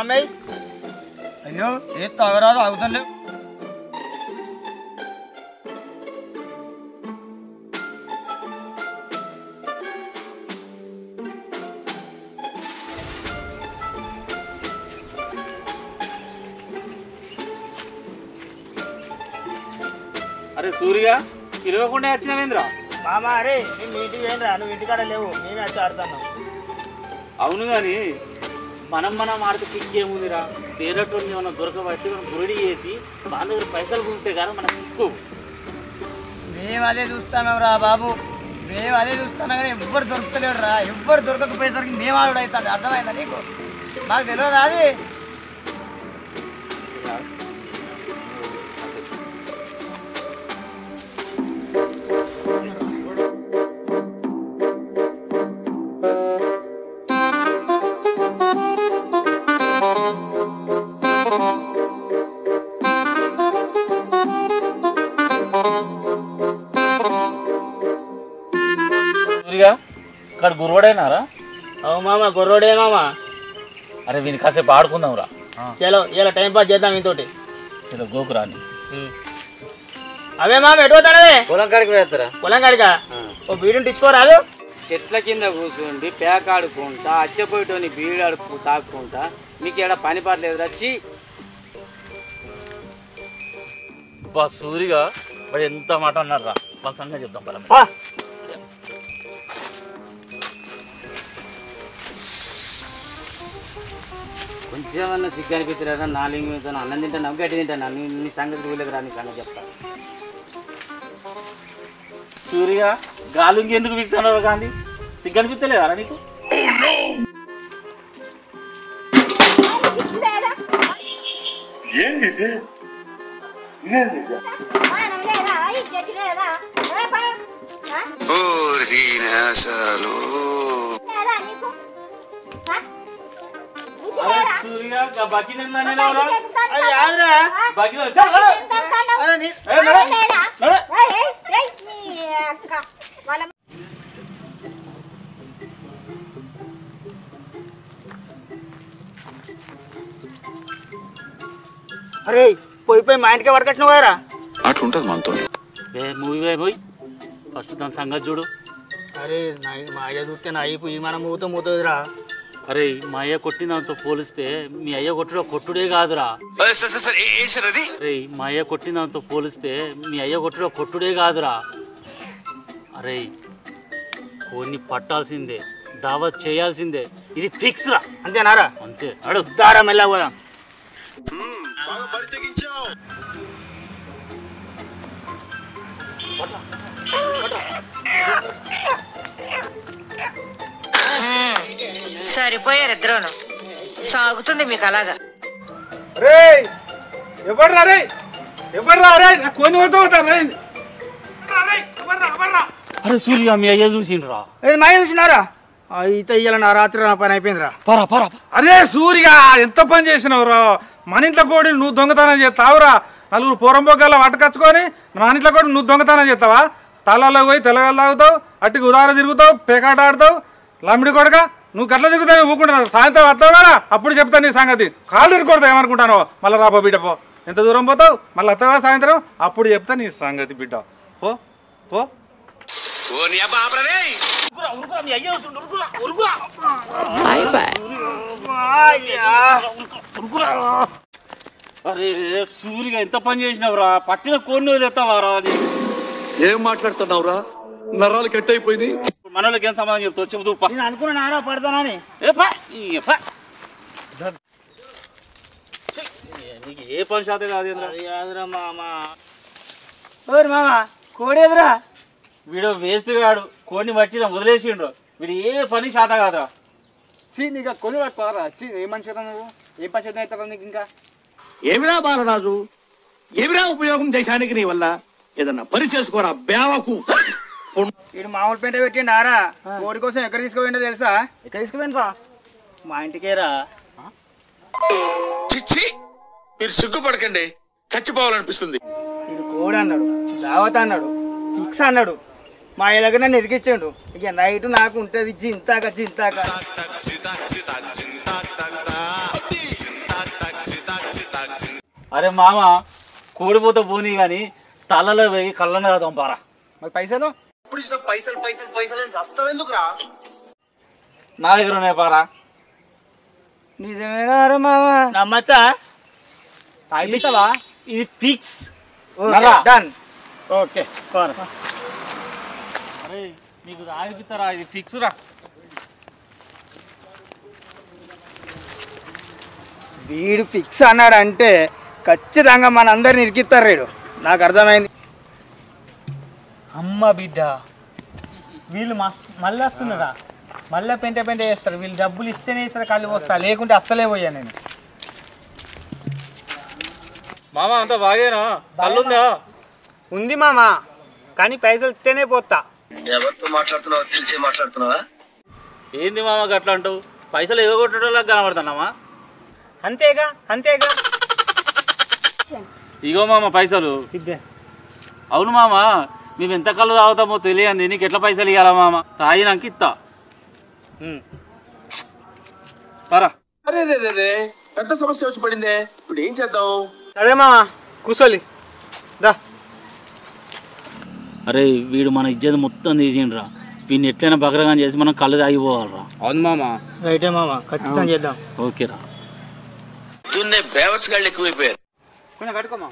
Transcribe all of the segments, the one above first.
అమ్మాయి అయ్యో ఏ తాగరాదు అవుతాను అరే సూర్య పిలవకుండా వచ్చినవేంద్ర మామ అరే నేను మీ ఇంటికి పోయినరా నువ్వు ఇంటికాడ లేవు మేమే వచ్చి ఆడుతున్నాం అవును కానీ మనం మనం ఆడితే కిక్ ఏముందిరా పేరటోని ఏమన్నా దొరకబట్టి మనం గురిడి చేసి వాళ్ళ దగ్గర పైసలు గుంటే కానీ మనకు కిక్కు మేము అదే చూస్తున్నాం రా బాబు మేము అదే చూస్తున్నాం కానీ ఎవ్వరు దొరుకుతలేడు రా ఎవ్వరు దొరకకపోయేసరికి మేము ఆవిడ అవుతుంది అర్థమైందా నీకు మాకు తెలియదు అది సూర్య ఇక్కడ గురువాడైనారా అవు మామ గొర్రోడే మామ అరే వీని కాసేపు ఆడుకుందాం రా చలో ఇలా టైం పాస్ చేద్దాం ఇంతోటి చలో గోకురాని అవే మామ ఎటు పోతానవే పొలం కాడికి వేస్తారా పొలం కాడిగా ఓ బీడుంటి ఇచ్చుకోరాదు చెట్ల కింద కూర్చుండి పేక ఆడుకుంటా అచ్చపోయేటోని బీడు ఆడుకు తాక్కుంటా మీకు ఏడ పని పడలేదు వచ్చి బా సూరిగా వాడు ఎంత మాట అన్నాడు రా వాళ్ళ సంగతి చెప్తాం పరం ఆ, కొంచెం అన్న సిగ్గు అనిపిస్తారా నాలుగు మీద అన్నం తింటాను గట్టి తింటాను నీ నీ సంగతి వీళ్ళకి రా నీ సంగతి చెప్తా సూర్య గాలుంగి ఎందుకు పిలుస్తున్నారు గాంధీ సిగ్గు అనిపిస్తలేదా రా నీకు ఏంది ఇది ఇదేంది ఇది అరే సూర్య గా బకెట్ ఏందని ఎవరా? అది కాదురా బకెట్ చల్, నడు. అరే నీ ఏ, నడు. నడు. అరే పోయి పోయి మా ఇంటికే పడకట్టినావు కదరా అట్లుంటది మనతో ఏ మూవీ పోయి పోయి ఫస్ట్ దాని సంగతి చూడు అరే నా మా అయ్య చూస్తే నా అయ్యి ఈ మన మూత మూతుందిరా అరే మా అయ్య కొట్టిన దాంతో పోలిస్తే మీ అయ్య కొట్టుడు కొట్టుడే కాదురా అరే మా అయ్య కొట్టిన దాంతో పోలిస్తే మీ అయ్య కొట్టుడు కొట్టుడే కాదురా అరే కొన్ని పట్టాల్సిందే దావత్ చేయాల్సిందే ఇది ఫిక్స్ రా అంతేనారా అంతే అడు దారా మెల్ల పోదాం సరిపోయారు ఇద్దరును సాగుతుంది మీకు అలాగా రే ఎవడ్రా రే ఎవడ్రా రే నా కొన్ని పోతా రే అరే సూర్య మీ అయ్య చూసిండ్రా ఏది మా చూసినారా అయితే ఇయ్యాల నా రాత్రి నా పని అయిపోయిందిరా పరా పరా అరే సూరిగా ఎంత పని చేసినావురా మన ఇంట్లో కోడి నువ్వు దొంగతనం చేస్తావురా నలుగురు పూరంబొగ్గల పట్టుకొచ్చుకొని మన ఇంట్లో కూడా నువ్వు దొంగతనం చేస్తావా తలలో పోయి తెల్లగలు తాగుతావు అట్టుకు ఉదార తిరుగుతావు పేకాట ఆడతావు లమ్మిడి కొడక నువ్వు గట్ల తిరుగుతావు ఊకుంటున్నావు సాయంత్రం వస్తావు కదా అప్పుడు చెప్తాను నీ సంగతి కాళ్ళు ఇరుకొడతావు ఏమనుకుంటాను మళ్ళీ రాబో బిడ్డ పో ఎంత దూరం పోతావు మళ్ళీ వస్తావా సాయంత్రం అప్పుడు చెప్తా నీ సంగతి బిడ్డ పో పో ఉరుకురా, ఉరుకురా, మీ అయ్య వస్తుండు, ఉరుకురా, ఉరుకురా. ఉరుకురా. అరే సూరిగా ఎంత పని చేసినావురా పట్టిన కొన్ని వదిలేస్తావారా అది ఏం మాట్లాడుతున్నావురా నరాలు కట్ అయిపోయింది మనోళ్ళకి ఏం సమాధానం చెప్తావు చెబుతూ పా. నేను అనుకున్నా నారా పడతానని ఏ పా, ఈ పా. ఛీ, నీకు ఏ పని శాతం కాదేంద్రా అది కాదురా మామ ఓరి మామ కోడి ఎదురా వీడు వేస్ట్ గాడు కోడిని పట్టిన వదిలేసిండ్రు వీడు ఏ పని శాత కాదురా చీ నీకు కొని పట్టుకోరా చీ ఏ మనిషి నువ్వు ఏ పని చేద్దాం అవుతారా నీకు ఇంకా ఏమిరా బాలరాజు ఏమిరా ఉపయోగం దేశానికి నీ వల్ల ఏదన్నా పని చేసుకోరా బేవకు వీడు మామూలు పెంట పెట్టిండు ఆరా కోడి కోసం ఎక్కడ తీసుకుపోయిండో తెలుసా ఎక్కడ తీసుకుపోయినరా మా ఇంటికేరా చిచ్చి మీరు సిగ్గుపడకండి చచ్చిపోవాలనిపిస్తుంది వీడు కోడి అన్నాడు దావత్ అన్నాడు ఫిక్స్ అన్నాడు మా అయ్య దగ్గర నన్ను ఇరికిచ్చాడు ఇక నైట్ నాకు ఉంటుంది జింతాక జింతాక అరే మామ కోడిపోతే పోనీ కానీ తలలో పోయి కళ్ళనే కదా పారా మరి పైసలు పైసలు పైసలు పైసలు అని చస్తావు ఎందుకురా నా దగ్గర ఉన్నాయి పారా నిజమేనా రా మామ నమ్మచ్చా తాగిస్తావా ఇది ఫిక్స్ డన్ ఓకే అరే నీకు తాగిపిస్తారా ఇది ఫిక్స్ రా వీడు ఫిక్స్ అన్నాడు అంటే ఖచ్చితంగా మన అందరిని ఇరికిస్తారు వీడు నాకు అర్థమైంది అమ్మ బిడ్డ వీళ్ళు మస్తు మళ్ళీ వస్తున్నారా మళ్ళీ పెంట పెంట చేస్తారు వీళ్ళు డబ్బులు ఇస్తేనే ఇస్తారు కళ్ళు పోస్తా లేకుంటే అస్సలే పోయా నేను మామ అంతా బాగేనా కళ్ళుందా ఉంది మామ కానీ పైసలు ఇస్తేనే పోతా ఎవరితో మాట్లాడుతున్నావో తెలిసి మాట్లాడుతున్నావా ఏంది మామ గట్లా అంటావు పైసలు ఎగగొట్టడంలాగా కనబడుతున్నామా అంతేగా అంతేగా ఇగో మామ పైసలు ఇద్దే అవును మామ మేము ఎంత కళ్ళు తాగుతామో తెలియంది నీకు ఎట్లా పైసలు ఇవ్వాలా మామ తాగినాక ఇస్తా పరా అరే రే రే రే పెద్ద సమస్య వచ్చి పడిందే ఇప్పుడు ఏం చేద్దాం సరే మామ కూసోలి దా అరే వీడు మన ఇజ్జత్ మొత్తం తీసిండ్రా వీడిని ఎట్లయినా బకరగా చేసి మనం కళ్ళు తాగిపోవాలరా అవును మామ రైటే మామ ఖచ్చితంగా చేద్దాం ఓకేరా దున్నే బేవర్స్ గాళ్ళు ఎక్కువైపోయారు కొంచెం కట్టుకోమా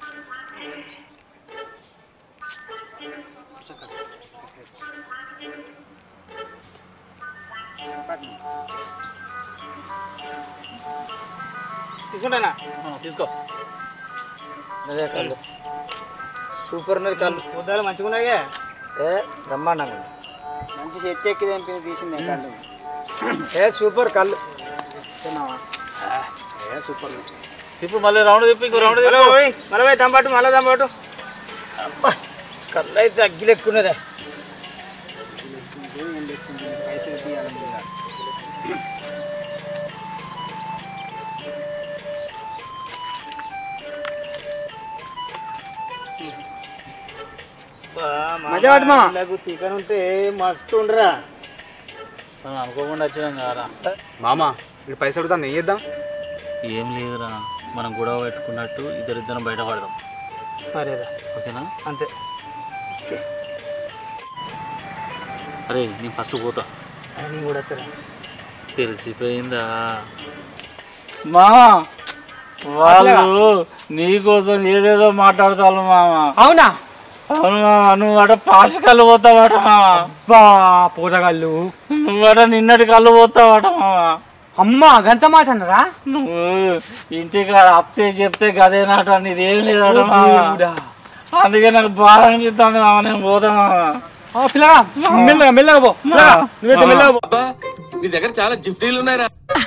తీసుకుంటానా తీసుకో అదే కళ్ళు సూపర్ ఉన్నది కళ్ళు పొద్దులు మంచిగా ఉన్నాయి ఏ బ్రహ్మాండంగా మంచి చెట్టు ఎక్కి తెంపి తీసింది కళ్ళు ఏ సూపర్ కళ్ళు తిన్నావా? ఏ సూపర్ ఇప్పుడు మళ్ళీ రౌండ్ తిప్పి ఇంకో రౌండ్ మళ్ళీ పోయి మళ్ళీ పోయి దంపాటు మళ్ళీ దంపాటు అబ్బా కళ్ళు అయితే అగ్గిలెక్కున్నదే మజా పట్టు మామ చికెన్ ఉంటే మస్తు ఉండరా మనం అనుకోకుండా వచ్చినాం కదా మామ ఇప్పుడు పైసలు అడుగుతాను నేను చేద్దాం ఏం లేదురా మనం గొడవ పెట్టుకున్నట్టు ఇద్దరిద్దరం బయటపడదాం సరేరా ఓకేనా అంతే అరే నేను ఫస్ట్ పోతా నేను కూడా వస్తాను తెలిసిపోయిందా మా వాళ్ళు నీకోసం ఏదేదో మాట్లాడతాను మామ అవునా అవును మామ నువ్వు అట పాస్ కళ్ళు పోతావట మామ బా పూటగాళ్ళు నువ్వట నిన్నటి కళ్ళు పోతావట మామ అమ్మ గంట మాట అన్నరా నువ్వు ఇంటికాడ అత్తే చెప్తే గదేనాట నీది ఏం లేదట మామ అందుకే నాకు బాధ అనిపిస్తుంది మామ నేను పోతా మామ పిల్లగా మెల్లగా మెల్లగా పో పిల్లగా, నువ్వైతే మెల్లగా పో అబ్బా నీ దగ్గర చాలా జిఫ్టీలు ఉన్నాయిరా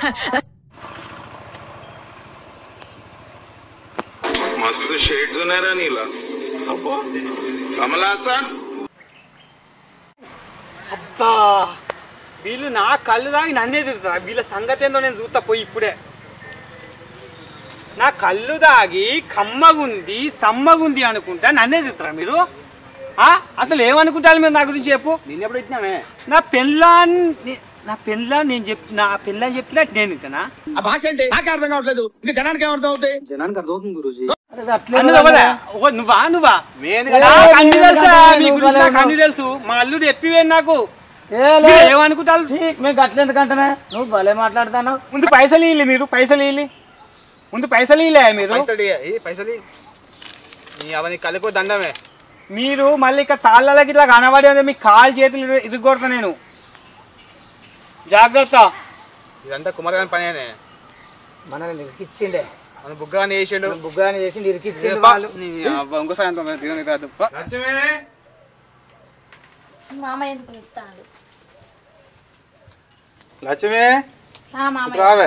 మస్తు షేడ్స్ ఉన్నాయిరా నీలా అబ్బో కమలాసా అబ్బా వీళ్ళు నా కళ్ళు దాగి నన్నే తిరుగుతారా వీళ్ళ సంగతి ఏందో నేను చూస్తా పోయి ఇప్పుడే నా కళ్ళు దాగి కమ్మగుంది సమ్మగుంది అనుకుంటా నన్నే తిరుగుతారా మీరు ఆ? అసలు ఏమనుకుంటారు మీరు నా గురించి చెప్పు నేను ఎప్పుడు ఇచ్చినామే నా పెళ్ళాన్ని నా పెళ్ళా నేను చెప్ నా పెళ్ళని చెప్పినట్టు నేను ఇంతనా ఆ భాష ఏంటి నాకే అర్థం కావట్లేదు ఇంకా జనానికి ఏమర్థం అవుతాయి అన్నది ఎవరా? ఓ, నువ్వా నువ్వా నాకు అన్ని తెలుసా మీ గురించి నాకు అన్ని తెలుసు మా అల్లుడు చెప్పివే నాకు మీరు ఏమనుకుంటారు మీకు అట్లా ఎందుకంటే నువ్వు భలే మాట్లాడతాను ముందు పైసలు ఇల్లు మీరు పైసలు ఇల్లి ముందు పైసలు ఇల్లే మీరు పైసలు నీ అవన్నీ కలిపో దండమే మీరు మళ్ళీ ఇక్కడ తాళ్ళకి ఇట్లా కనబడి ఉంది మీ కాలు చేతులు ఇరు- ఇరుగొడతా నేను జాగ్రత్త ఇదంతా కుమారగాని పని అనే మనల్ని ఇరికిచ్చిండే మన బుగ్గాని వేసిండు బుగ్గాని చేసి ఇరికిచ్చిండు బా, వాళ్ళు నీ అవ్వ, ఇంకోసారి అంత మరి దిగని కాదు. బా. లక్ష్మి మామ ఎందుకు ఇస్తాడు లక్ష్మి మామ రావే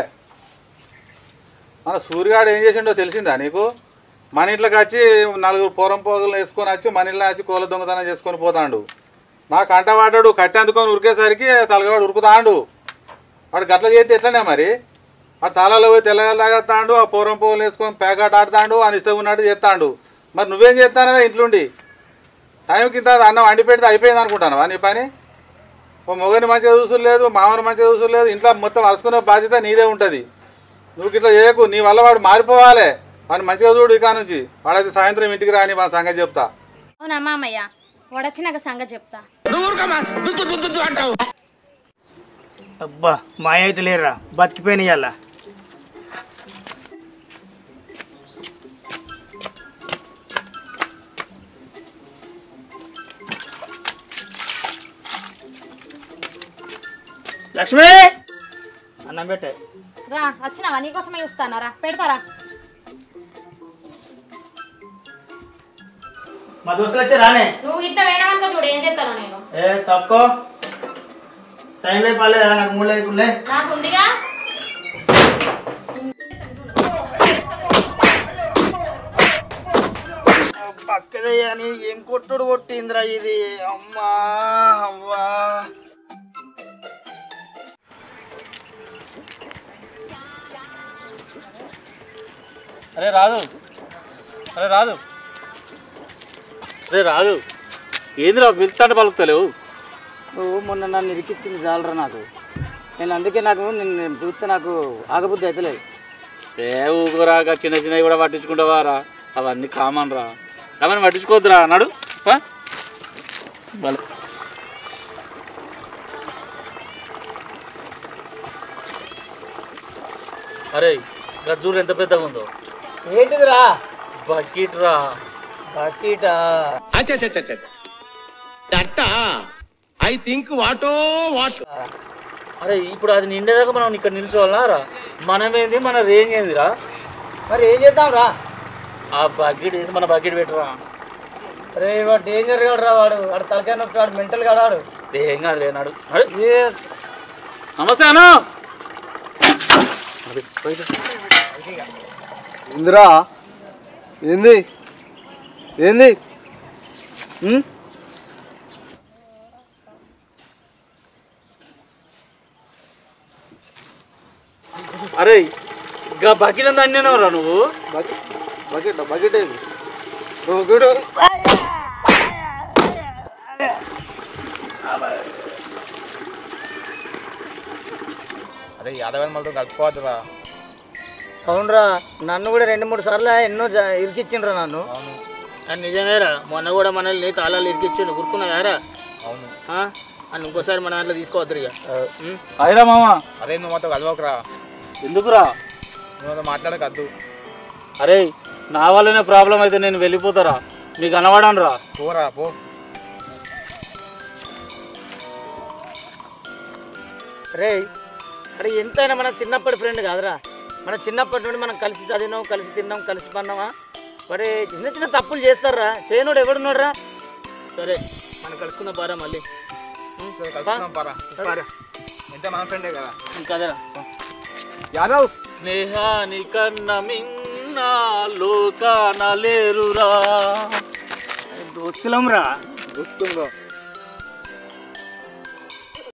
మన సూర్యగాడు ఏం చేసిండో తెలిసిందా నీకు మన ఇంట్లోకి వచ్చి నలుగురు పూరం పోగులు వేసుకొని వచ్చి మన ఇంట్లో వచ్చి కోళ్ళ దొంగతనం చేసుకొని పోతాండు నా కంట వాడాడు కట్టి అందుకొని ఉరికేసరికి తలగాడు ఉరుకుతాండు వాడు గట్ల చేస్తే ఎట్లనే మరి వాడు తాళాలో పోయి తెల్లగలు తాగేస్తాడు ఆ పూరం పోగులు వేసుకొని పేకాట ఆడుతాడు అని ఇష్టం ఉన్నట్టు చేస్తాడు మరి నువ్వేం చేస్తానవే ఇంట్లోండి టైంకి ఇంత అన్నం వండి పెడితే అయిపోయింది అనుకుంటాను నీ పని ఓ మొగని మంచిగా చూసులేదు మామని మంచిగా చూసులేదు ఇంట్లో మొత్తం అరుచుకునే బాధ్యత నీదే ఉంటుంది నువ్వు ఇట్లా చేయకు నీ వల్ల వాడు మారిపోవాలి వాడిని మంచిగా చూడు ఇక నుంచి వాడైతే సాయంత్రం ఇంటికి రాని మా సంగతి చెప్తా అవునా మామయ్య వడచ్చినాక సంగతి చెప్తా అబ్బా మాయ అయితే లేరా బతికిపోయిన ఇవాళ లక్ష్మి అన్నం పెట్టే రా వచ్చినావా నీకోసమే చూస్తానా రా పెడతారా మా దోస్తులు వచ్చి రానే నువ్వు ఇట్లా వేయమనుకో చూడు ఏం చేస్తాను నేను ఏ తక్కువ టైం లేదు పర్లేదు నాకు మూడు లేదు కుళ్ళే నాకు ఉందిగా పక్కదే అని ఏం కొట్టుడు కొట్టిందిరా ఇది అమ్మా అవ్వా అరే రాదు అరే రాదు అరే రాదు ఏందిరా పిలుస్తాంటే పలుకుతలేవు నువ్వు మొన్న నన్ను ఇరికిచ్చింది చాలరా నాకు నేను అందుకే నాకు నిన్ను చూస్తే నాకు ఆగబుద్ధి అవుతలేదు ఏ ఊగురాక చిన్న చిన్నవి కూడా పట్టించుకుంటావారా అవన్నీ కామన్ రా అవన్నీ పట్టించుకోవద్దురా అన్నాడు భలే అరే ఇంకా చూడు ఎంత పెద్దగా ఉందో ఏంటిదిరా బకెట్ రా బకీటా దట్ట ఐ థింక్ వాటో వాట్ అరే ఇప్పుడు అది నిండేదాకా మనం ఇక్కడ నిల్చోవాలా రా మనమేంది మన రేంజ్ ఏందిరా మరి ఏం చేద్దాం రా ఆ బకెట్ వేసి మన బకెట్ పెట్టరా రే వాడు డేంజర్ గా రా వాడు వాడు తలకాయ నొప్పి వాడు మెంటల్ గా వాడు ఏం కాదు లేనాడు నమస్తే అన్న ఇందిరా ఏంది ఏంది ఉం? అరే ఇంకా బకెట్ అంతా అన్నేనవరా నువ్వు బకెట్ బకెట్ బకెట్ ఏంది బకెట్ అరే యాదవ్ మళ్ళీ కలుపుకోవద్దురా అవునరా నన్ను కూడా రెండు మూడు సార్లు ఎన్నో జ- ఇరికిచ్చిండ్రా నన్ను అది నిజమేరా మొన్న కూడా మనల్ని తాళాలు ఇరికిచ్చిండు గుర్తున్నదారా అవును అని ఇంకోసారి మన దాంట్లో తీసుకోవద్దు ఇక ఉం? అయిరా మామ అరే నువ్వు మాతో కలవకరా ఎందుకురా నువ్వు మాట్లాడకద్దు అరే నా వల్లనే ప్రాబ్లం అయితే నేను వెళ్ళిపోతారా మీకు అనవాడను రా పోరా పో రే అరే ఎంతైనా మన చిన్నప్పటి ఫ్రెండ్ కాదురా మన చిన్నప్పటి నుండి మనం కలిసి చదివినాం కలిసి తిన్నాం కలిసి పన్నామా మరి చిన్న చిన్న తప్పులు చేస్తారా చేయనోడు ఎవడున్నాడురా సరే మనం కలుసుకుందాం పారా మళ్ళీ ఉం? పారా పారా ఎంత మన ఫ్రెండే కదా ఇంకదరా యాదవ్ స్నేహాని కన్న మిన్న లోకాన లేరురా దోస్తులం రా గుర్తుందో